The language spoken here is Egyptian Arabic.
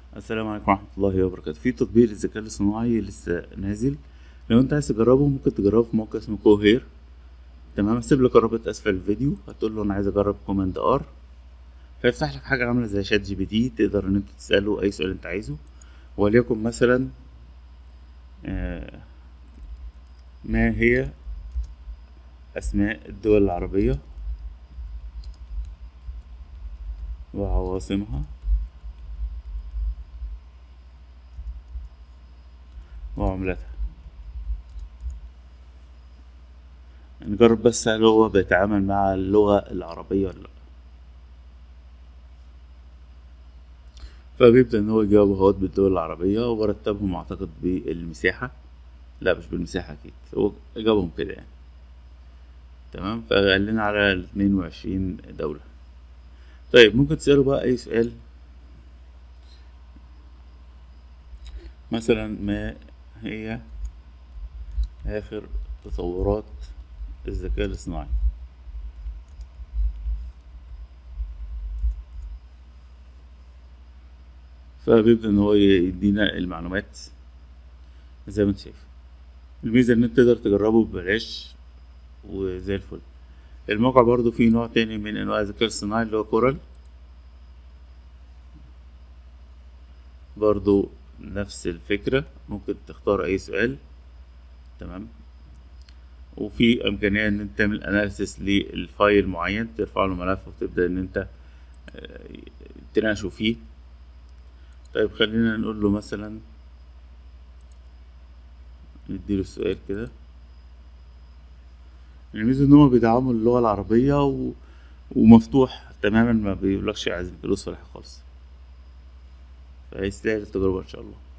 السلام عليكم ورحمة الله وبركاته في تطبيق للذكاء الاصطناعي لسه نازل لو انت عايز تجربه ممكن تجربه في موقع اسمه كوهير تمام هسيب لك الرابط اسفل الفيديو هتقول له انا عايز اجرب كوماند ار فيفتح لك حاجة عاملة زي شات جي بي تي تقدر ان انت تسأله اي سؤال انت عايزه وليكن مثلا آه، ما هي اسماء الدول العربية وعواصمها وعملتها نجرب بس هل هو بيتعامل مع اللغة العربية ولا لأ فبيبدأ إن هو يجاوب اهوت بالدول العربية وبرتبهم أعتقد بالمساحة لا مش بالمساحة أكيد هو جابهم كده يعني تمام فقال لنا على الاتنين وعشرين دولة طيب ممكن تسأله بقى أي سؤال مثلا ما هي آخر تطورات الذكاء الاصطناعي فبيبدأ إن هو يدينا المعلومات زي ما انت شايف الميزة إن انت تقدر تجربه ببلاش وزي الفل الموقع برضو فيه نوع تاني من أنواع الذكاء الاصطناعي اللي هو كورال برضو نفس الفكرة ممكن تختار أي سؤال تمام وفي إمكانية إن أنت تعمل أناليسيس للفايل معين ترفع له ملف وتبدأ إن أنت آه، تناقشه فيه طيب خلينا نقول له مثلا نديله السؤال كده الميزة إن هما بيدعموا اللغة العربية و... ومفتوح تماما ما بيقولكش عايز فلوس ولا حاجة خالص فيستاهل التجربة إن شاء الله